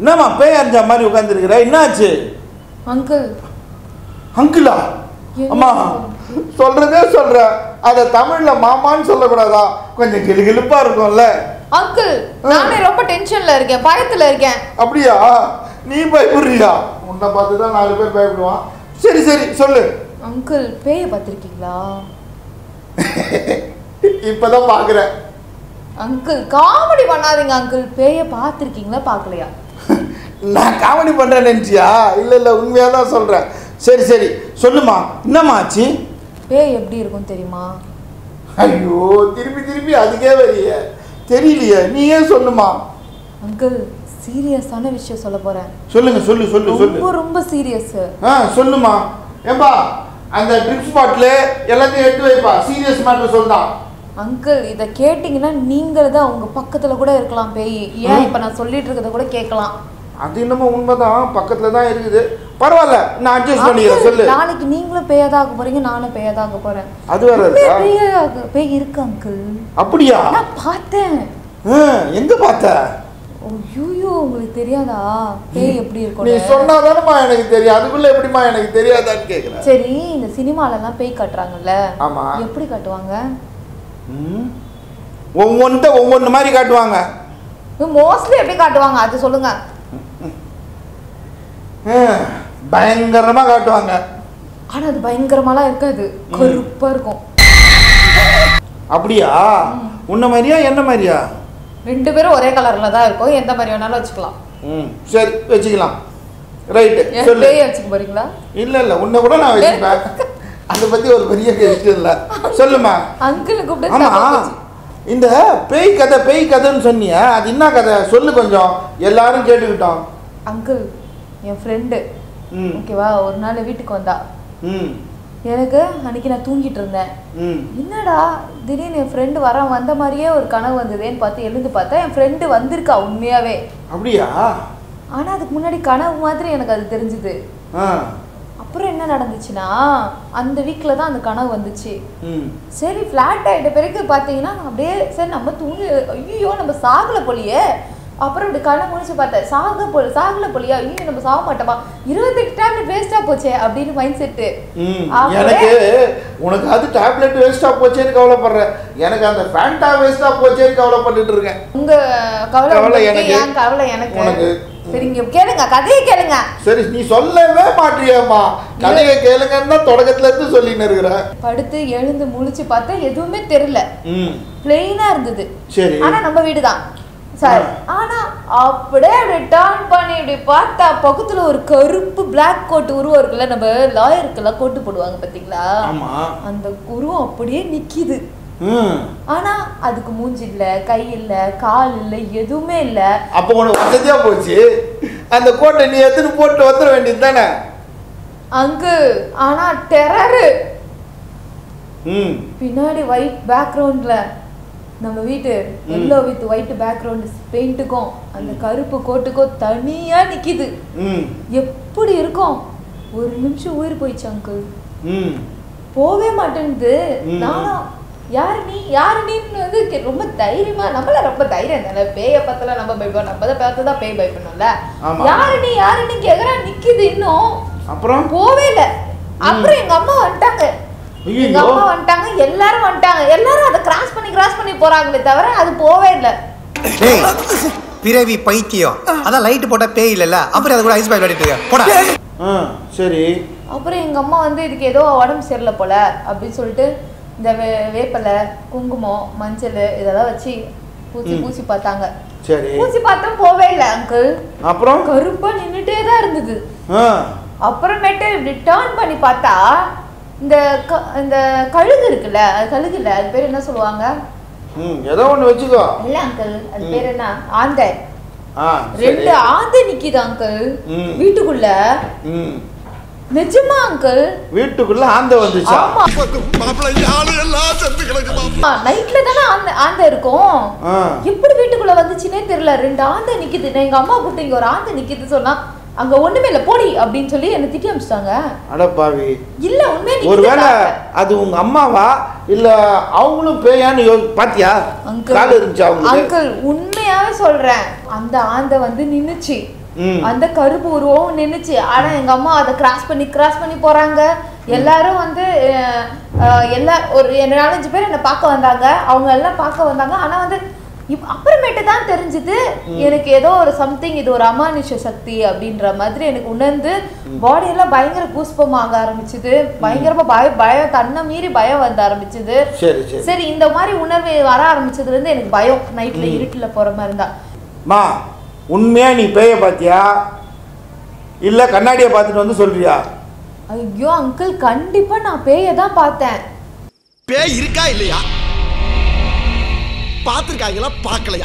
என்னம்மா பேய் அறிஞ்ச மாதிரி உட்காந்துருக்குற என்னாச்சு அங்கிள் அங்கிளா என்ன? அம்மா சொல்றதே சொல்ற அத தமிழ்ல மாமான்னு சொல்லக்கூடாதா கொஞ்சம் கிளுகிளுப்பா இருக்கும்ல அங்கிள் நானே ரொம்ப டென்ஷன்ல இருக்கேன் பயத்துல இருக்கேன் அப்படியா நீ பயப்படுறியா உன்னை பார்த்து தான் நாலு பேர் பயப்படுவான் சரி சரி சொல்லு அங்கிள் பேய பார்த்திருக்கீங்களா இப்பதான் பாக்குறேன் அங்கிள் காமெடி பண்ணாதீங்க அங்கிள் பேய பார்த்திருக்கீங்களா பார்க்கலையா நான் காமெடி பண்றேன் நினைச்சியா இல்ல இல்ல உண்மையா தான் சொல்றேன் சரி சரி சொல்லுமா என்னம்மா ஆச்சு பேய் எப்படி இருக்கும் தெரியுமா ஐயோ திருப்பி திருப்பி அதுக்கே வரிய தெரியலையே நீ ஏன் சொல்லுமா அங்கிள் சீரியஸான விஷயம் சொல்ல போறேன் சொல்லுங்க சொல்லு சொல்லு சொல்லு ரொம்ப ரொம்ப சீரியஸ் ஆ சொல்லுமா ஏம்பா அந்த ட்ரிப்ஸ் பாட்டில் எல்லாத்தையும் எடுத்து வைப்பா சீரியஸ் மேட்டர் சொல்லுதான் அங்கிள் இதை கேட்டிங்கன்னா நீங்கள் தான் உங்க பக்கத்துல கூட இருக்கலாம் பேய் ஏன் இப்போ நான் சொல்லிட்டு இருக்கிறத கூட கேட்கலாம் அது என்னமோ உண்மைதான் பக்கத்துல தான் இருக்குது பரவாயில்ல நான் அட்ஜஸ்ட் பண்ணிக்கிறேன் Uncle, சொல்லு நாளைக்கு நீங்களும் பேயதாக போறீங்க நானும் பேயதாக போறேன் அது வேற உண்மையா இருக்கா பேயாக பேய் இருக்கு அங்கிள் அப்படியா நான் பார்த்தேன் ஆ, எங்க பார்த்த ஐயோ உங்களுக்கு தெரியாதா பேய் எப்படி நீ இருக்கும் சொன்னாதானம்மா எனக்கு தெரியும் அதுக்குள்ள எப்படிம்மா எனக்கு தெரியாதான்னு கேக்குறேன் சரி இந்த சினிமால எல்லாம் பேய் காட்டுறாங்கல்ல ஆமா. எப்படி காட்டுவாங்க ம். ஒவ்வொன்றுத்த ஒவ்வொன்று மாதிரி காட்டுவாங்க மோஸ்ட்லி எப்படி காட்டுவாங்க அது சொல்லுங்க ஆ, பயங்கரமா காட்டுவாங்க ஆனா அது பயங்கரமாலாம் இருக்காது கருப்பா இருக்கும் அப்படியா உன்ன மாதிரியா என்ன மாதிரியா ரெண்டு பேரும் ஒரே கலர்ல தான் இருக்கும் எந்த மாதிரி வேணாலும் வச்சுக்கலாம் ம் சரி வச்சுக்கலாம் ரைட்டு ஏன் சொல்லு பேய் வச்சுக்க போறீங்களா இல்ல இல்ல உன்னை கூட நான் வச்சுப்பேன் அதை பத்தி ஒரு பெரிய விஷயம் இல்ல சொல்லுமா அங்கிள் கூப்பிட்டு ஆமா தப்பா போச்சு. இந்த பேய் கதை பேய் கதைன்னு சொன்னிய அது என்ன கதை சொல்லு கொஞ்சம் எல்லாரும் கேட்டுக்கிட்டோம் அங்கிள் என் ஃப்ரெண்டு ம் ஓகேவா ஒரு நாள் வீட்டுக்கு வந்தா ம் எனக்கு அன்னைக்கு நான் தூங்கிட்டு இருந்தேன் ம் என்னடா திடீர்னு என் ஃப்ரெண்டு வர வந்த மாதிரியே ஒரு கனவு வந்ததேன்னு பார்த்து எழுந்து பார்த்தா என் ஃப்ரெண்டு வந்திருக்கா உண்மையாவே அப்படியா ஆனா அதுக்கு முன்னாடி கனவு மாதிரி எனக்கு அது தெரிஞ்சுது ஆ அப்புறம் என்ன நடந்துச்சுன்னா அந்த வீக்கில் தான் அந்த கனவு வந்துச்சு ம் சரி ஃப்ளாட் ஆகிட்ட பிறகு பார்த்தீங்கன்னா அப்படியே சரி நம்ம தூங்கி ஐயோ நம்ம சாகலை போலியே அப்புறம் இப்படி கண்ணை முடிச்சு பார்த்தேன் சாக போல சாகலை போலியா ஐயோ நம்ம சாக மாட்டோமா இருபத்தெட்டு டேப்லெட் வேஸ்ட்டாக போச்சே அப்படின்னு மைண்ட் செட்டு ம் அப்படியே- எனக்கு உனக்கு அது டேப்லெட் வேஸ்டா போச்சேன்னு கவலைப்படுறேன் எனக்கு அந்த ஃபேண்டா வேஸ்டா போச்சேன்னு கவலைப்பட்டுட்டு இருக்கேன் உங்க கவலை கவலை உங்களுக்கு, எனக்கு. என் கவலை எனக்கு உனக்கு. சரி இங்க கேளுங்க கதையை கேளுங்க சரி நீ சொல்லவே மாட்டியம்மா கதையை கேளுங்கன்னா தொடக்கத்துல இருந்து சொல்லின்னு இருக்கிற படுத்து எழுந்து முழிச்சு பார்த்தா எதுவுமே தெரியல ம் பிளெயினா இருந்தது சரி ஆனா நம்ம வீடு தான் சரி ஆனா அப்படியே அப்படி டர்ன் பண்ணி இப்படி பார்த்தா பக்கத்துல ஒரு கருப்பு பிளாக் கோட் உருவம் இருக்குல்ல நம்ம லாயருக்கெல்லாம் கோட்டு போடுவாங்க பாத்தீங்களா ஆமா அந்த உருவம் அப்படியே நிக்கிது ம் ஆனா அதுக்கு மூஞ்சி இல்ல கை இல்ல கால் இல்ல எதுவுமே இல்ல அப்போ உனக்கு வசதியா போச்சு அந்த கோட்டை நீ எடுத்துன்னு போட்டு வந்துட வேண்டியது தானே அங்கு ஆனா டெரரு ம் பின்னாடி ஒயிட் பேக்ரவுண்ட்ல நம்ம வீட்டு எல்லோ வித் ஒயிட் பேக்ரவுண்ட் பெயிண்ட்டுக்கும் அந்த கருப்பு கோட்டுக்கும் தனியா நிக்குது ம் எப்படி இருக்கும் ஒரு நிமிஷம் உயிர் போயிடுச்சு அங்கிள் ம் போவே மாட்டேங்குது ம். நானும் யாரு நீ யாரு நீன்னு வந்து கே- ரொம்ப தைரியமா நம்மள ரொம்ப தைரியம் தானே பேய பத்தல நம்ம பயப்போம் நம்ம தான் பார்த்து தான் பேய் பயப்படணும்ல ஆமா. யாரு நீ யாரு நீ கேக்குறா நிக்குது இன்னும் அப்புறம் போவே இல்ல அப்புறம் எங்க அம்மா வந்துட்டாங்க எங்க ஐயோ அம்மா வந்துட்டாங்க எல்லாரும் வந்துட்டாங்க எல்லாரும் அதை கிராஸ் பண்ணி கிராஸ் பண்ணி போறாங்களே தவிர அது போவே இல்ல டேய் பிறவி பைத்தியம் அதான் லைட் போட்டா பேய் இல்லல்ல அப்புறம் அது கூட ஐஸ் பாய் விளையாடிட்டு இருக்க போடா ஆ சரி அப்புறம் எங்க அம்மா வந்து இதுக்கு ஏதோ உடம்பு சரியில்லை போல அப்படின்னு சொல்லிட்டு இந்த வே வேப்பலை குங்குமம் மஞ்சள் இதெல்லாம் வச்சு பூசி ம். பூசி பார்த்தாங்க சரி பூசி பார்த்தா போவே இல்லை அங்கிள் அப்புறம் கருப்பா நின்னுட்டே தான் இருந்தது ஆ அப்புறமேட்டு இப்படி டேர்ன் பண்ணி பார்த்தா இந்த க- இந்த கழுகு இருக்குல்ல அது கழுகு இல்ல அது பேர் என்ன சொல்லுவாங்க ம் ஏதோ ஒன்று வச்சுக்கோ இல்ல அங்கிள் அது ம். பேர் என்ன ஆந்தை ஆ சரி ரெண்டு ஆந்தை நிக்குது அங்கிள் ம். வீட்டுக்குள்ள ம் நிஜமா அங்கிள் வீட்டுக்குள்ள ஆந்த வந்துச்சா ஆமா நைட்ல தானே ஆந்தை ஆந்தை இருக்கும் ஆ எப்படி வீட்டுக்குள்ள வந்துச்சுன்னே தெரியல ரெண்டு ஆந்தை நிக்குது நான் எங்க அம்மா கூப்பிட்டு இங்க ஒரு ஆந்தை நிக்குது சொன்னா அங்க ஒண்ணுமே இல்ல போடி அப்படின்னு சொல்லி என்ன திட்டி அமிச்சிட்டாங்க அடப்பாவி இல்ல உண்மையா நிக்குது ஒருவேளை பாருங்க. அது உங்க அம்மாவா இல்ல அவங்களும் பேயான்னு யோ பாத்தியா அங்கிள் கால் இருந்துச்சு அவங்களுக்கு அங்கிள் உண்மையாவே சொல்றேன் அந்த ஆந்தை வந்து நின்னுச்சு ம். அந்த கருப்பு உருவம் நின்னுச்சு ஆனா எங்க அம்மா அதை கிராஸ் பண்ணி கிராஸ் பண்ணி போறாங்க எல்லாரும் வந்து அஹ், அஹ், எல்லா ஒரு என்ன நாலஞ்சு பேர் என்னை பார்க்க வந்தாங்க அவங்க எல்லாம் பார்க்க வந்தாங்க ஆனா வந்து இப் அப்புறமேட்டு தான் தெரிஞ்சுது எனக்கு ஏதோ ஒரு சம்திங் இது ஒரு அமானுஷ சக்தி அப்படின்ற மாதிரி எனக்கு உணர்ந்து பாடி எல்லாம் பயங்கர கூஸ்பம் ஆக ஆரம்பிச்சுது பயங்கரமா பய பயம் தன்னை மீறி பயம் வந்து ஆரம்பிச்சுது சரி சரி சரி இந்த மாதிரி உணர்வு வர ஆரம்பிச்சதுல இருந்து எனக்கு பயம் நைட்ல இருட்டுல போற மாதிரி இருந்தா மா உண்மையா நீ பேய பார்த்தியா இல்ல கண்ணாடியை பார்த்துட்டு வந்து சொல்றியா ஐயோ அங்கிள் கண்டிப்பா நான் பேயை தான் பார்த்தேன் பேய் இருக்கா இல்லையா பார்த்துருக்காங்களா பார்க்கலையா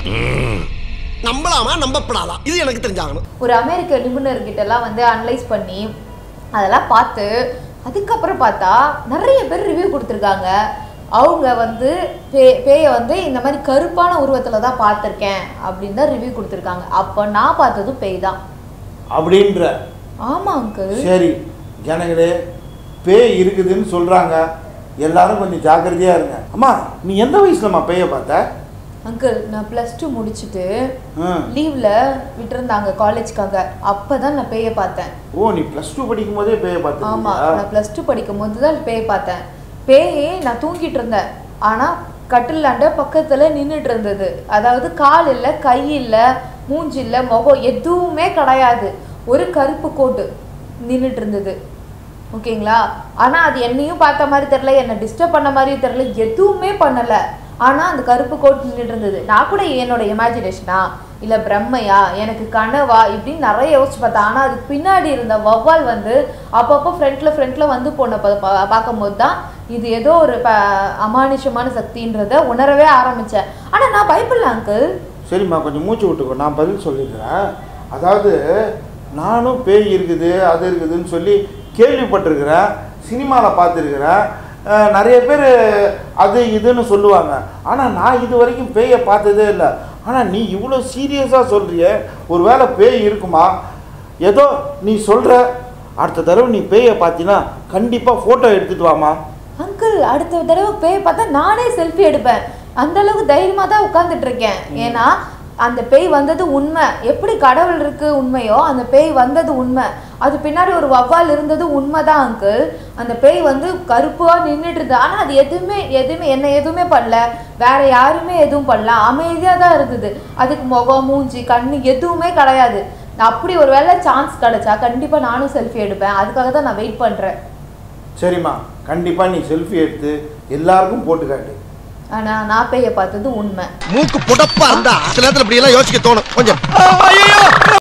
நம்பலாமா நம்பப்படாதா இது எனக்கு தெரிஞ்சாகணும் ஒரு அமெரிக்க நிபுணர்கிட்ட எல்லாம் வந்து அனலைஸ் பண்ணி அதெல்லாம் பார்த்து அதுக்கப்புறம் பார்த்தா நிறைய பேர் ரிவ்யூ கொடுத்துருக்காங்க அவங்க வந்து பே பேயை வந்து இந்த மாதிரி கருப்பான உருவத்தில் தான் பார்த்துருக்கேன் அப்படின்னு தான் ரிவ்யூ கொடுத்துருக்காங்க அப்போ நான் பார்த்ததும் பேய் தான் அப்படின்ற ஆமாம் அங்கிள் சரி ஜனங்களே பேய் இருக்குதுன்னு சொல்றாங்க எல்லாரும் கொஞ்சம் ஜாக்கிரதையா இருங்க அம்மா நீ எந்த வயசுலம்மா பேய பார்த்த அங்கிள் நான் ப்ளஸ் டூ முடிச்சுட்டு ம். லீவில் விட்டுருந்தாங்க காலேஜ்க்காக அப்போ தான் நான் பேயை பார்த்தேன் ஓ நீ ப்ளஸ் டூ படிக்கும் போதே பேய ஆமா பார்த்தியா நான் ப்ளஸ் டூ படிக்கும் போது தான் பேய் பார்த்தேன் பேயே நான் தூங்கிட்டு இருந்தேன் ஆனா கட்டிலாண்ட பக்கத்துல நின்றுட்டு இருந்தது அதாவது கால் இல்லை கை இல்லை மூஞ்சி இல்லை முகம் எதுவுமே கிடையாது ஒரு கருப்பு கோட்டு நின்றுட்டு இருந்தது ஓகேங்களா ஆனா அது என்னையும் பார்த்த மாதிரி தெரியல என்னை டிஸ்டர்ப் பண்ண மாதிரியும் தெரியல எதுவுமே பண்ணல ஆனா அந்த கருப்பு கோட் நின்றுட்டு இருந்தது நான் கூட என்னோட இமேஜினேஷனா இல்ல பிரம்மையா எனக்கு கனவா இப்படின்னு நிறைய யோசிச்சு பார்த்தேன் ஆனா அதுக்கு பின்னாடி இருந்த வௌவால் வந்து அப்பப்போ ஃப்ரண்ட்ல ஃப்ரண்ட்ல வந்து போன பா- பா- பார்க்கும்போது தான் இது ஏதோ ஒரு ப- அமானுஷமான சக்தின்றத உணரவே ஆரம்பிச்சேன் ஆனா நான் பயப்படல அங்கிள் சரிம்மா கொஞ்சம் மூச்சு விட்டுக்கோ நான் பதில் சொல்லிக்கிறேன் அதாவது நானும் பேய் இருக்குது அது இருக்குதுன்னு சொல்லி கேள்விப்பட்டிருக்கிறேன் சினிமாவில் பார்த்துருக்கிறேன் அஹ், நிறைய பேர் அது இதுன்னு சொல்லுவாங்க ஆனால் நான் இது வரைக்கும் பேயை பார்த்ததே இல்லை ஆனால் நீ இவ்வளோ சீரியஸாக சொல்கிறிய ஒருவேளை பேய் இருக்குமா ஏதோ நீ சொல்கிற அடுத்த தடவை நீ பேயை பார்த்தீங்கன்னா கண்டிப்பாக ஃபோட்டோ எடுத்துகிட்டு வாமா அங்கிள் அடுத்த தடவை பேய் பார்த்தா நானே செல்ஃபி எடுப்பேன் அந்த அளவுக்கு தைரியமா தான் உட்கார்ந்துட்டு இருக்கேன் ஏன்னா அந்த பேய் வந்தது உண்மை எப்படி கடவுள் இருக்கு உண்மையோ அந்த பேய் வந்தது உண்மை அது பின்னாடி ஒரு வவ்வால் இருந்தது உண்மைதான் அங்கிள் அந்த பேய் வந்து கருப்பா நின்றுட்டு இருந்தது ஆனா அது எதுவுமே எதுவுமே என்ன எதுவுமே பண்ணல வேற யாருமே எதுவும் பண்ணல அமைதியா தான் இருந்தது அதுக்கு முகம் மூஞ்சி கண்ணு எதுவுமே கிடையாது அப்படி ஒரு வேளை சான்ஸ் கிடைச்சா கண்டிப்பா நானும் செல்ஃபி எடுப்பேன் அதுக்காக தான் நான் வெயிட் பண்றேன் சரிம்மா கண்டிப்பாக நீ செல்ஃபி எடுத்து எல்லாருக்கும் போட்டு காட்டு ஆனா நான் பேய பார்த்தது உண்மை மூக்கு புடப்பா இருந்தா சில நேரத்துல இப்படி எல்லாம் யோசிக்க தோணும் கொஞ்சம்